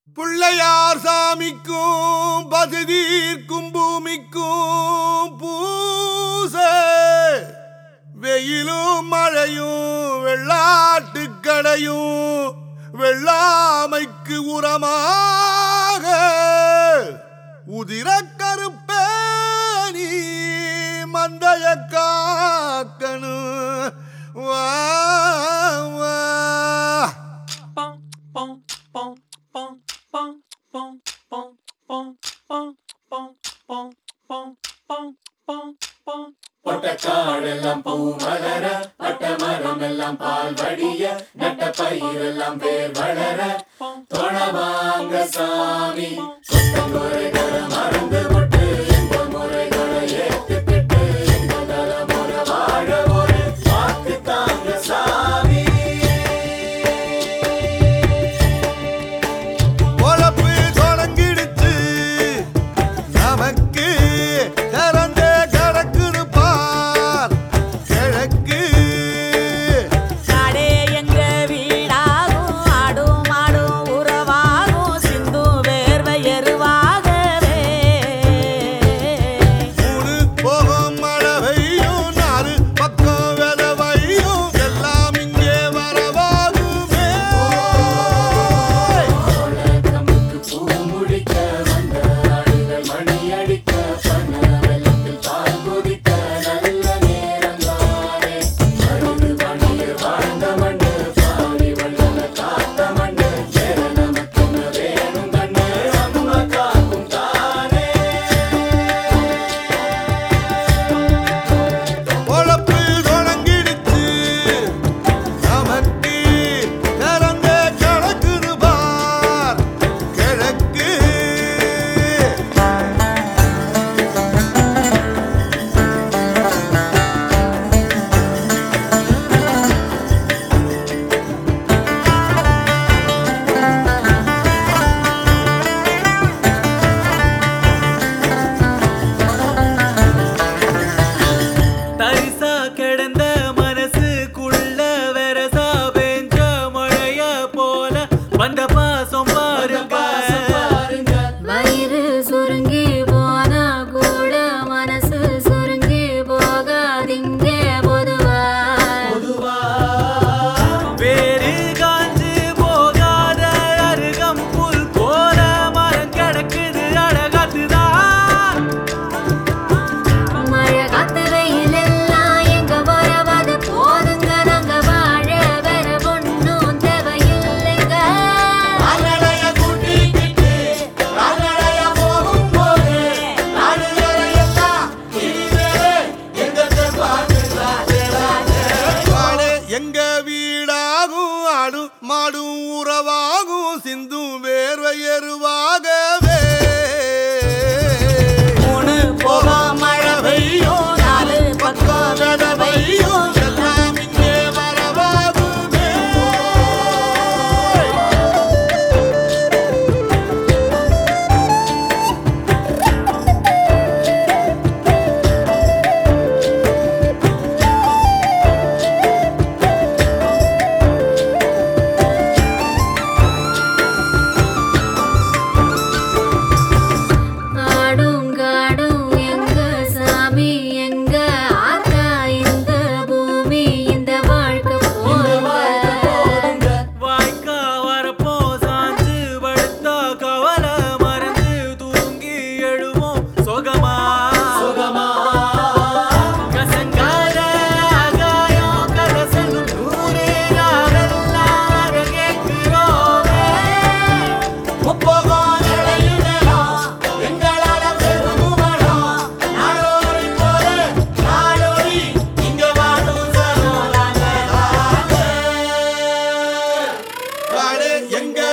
பிள்ளையார் சாமிக்கும் பசுதீர்க்கும் பூமிக்கும் பூச வெயிலும் மழையும் வெள்ளாட்டு கடையும் வெள்ளாமைக்கு உரமாக உதிர கருப்பேனி மந்தைய காக்கணும் வா வா pom pom pom pom pom pom pom pom pom pom pom pom pom pom பொட்டக்காடெல்லாம் பூ மலர பட்ட மரம் எல்லாம் பால் வடிய நட்ட பயிரெல்லாம் வேர் வளர தொணவாங்க சாமி குறைகளை மறந்து விட்டு எந்த முறைகளை ஏத்துக்கிட்டு எந்த தலைமுறை வாழ ஒரு வாக்கு தாங்க சாமி பொழப்பு தொடங்கிடுச்சு நமக்கு திறந்தே கிடக்குது பார் கிழக்கு காடே எங்க வீடாகும் ஆடும் மாடும் உறவாகும் சிந்து வேர்வை எருவாகவே மூணு போகும் மழை பெய்யும் நாலு பக்கம் விதவையும் எல்லாம் இங்கே வரவாகுமே நமக்கு பூ முடிக்க வந்த ஆடுகள் மணி அடிக்க பண்ண வெள்ளத்தில் பால் குடிக்க நல்ல நேரங்கானே அழுது பணியில் வாழ்ந்த மண்ணு பாவி வள்ளல காத்த மண்ணு வேற நமக்கு என்ன வேணும் கண்ணு அம்மா காக்கும் தானே பொழப்பு தொடங்கிடுச்சு நமக்கு திறந்தே கிடக்குது பார் கிழக்கு தரிசா கிடந்த மனசுக்குள்ள வெரசா பெஞ்ச மழைய போல வந்த பாசம் பாருங்க பாருங்க வயிறு சுருங்கி போனா கூட மனசு சுருங்கி போகாதீங்க பொதுவா பொதுவா வேறு காஞ்சு போகாத அருகம் புல் போல மரம் கிடக்குது அழகாத்துதான் மழை காத்து வெயில் எல்லாம் எங்க வரவது போதுங்க நாங்க வாழ வேற ஒண்ணும் தேவையில்லைங்க கால்நடைய கூட்டிக்கிட்டு கால்நடைய போகும்போது நாடுகளையெல்லாம் இனிமே எங்க வாடு எங்க வீடாகும் ஆடும் மாடும் உறவாகும் சிந்தும் வேர்வை எருவாகவே மூணு போகும் மழை பெய்யும் நாலு பக்கம் விதவையும் எல்லாம் இங்கே வரவாகுமே ஆடும் காடும் எங்க சாமி எங்க ஆத்தா இந்த பூமி இந்த வாழ்க்கை போங்க வாய்க்கா வரப்போ சாஞ்சு படுத்தா கவலை மறந்து தூங்கி எழுவோம் சொகமா சுகமா கசங்காத ஆகாயம் கதை சொல்லும் நூறே நாவெல்லாம் கேட்கிறோமே முப்போகம் நிலையுடலாம் எங்களால பெருகுமடம் நாடோடி போல நாடோடி இங்க வாழும் சனோலாங்க வாடு எங்க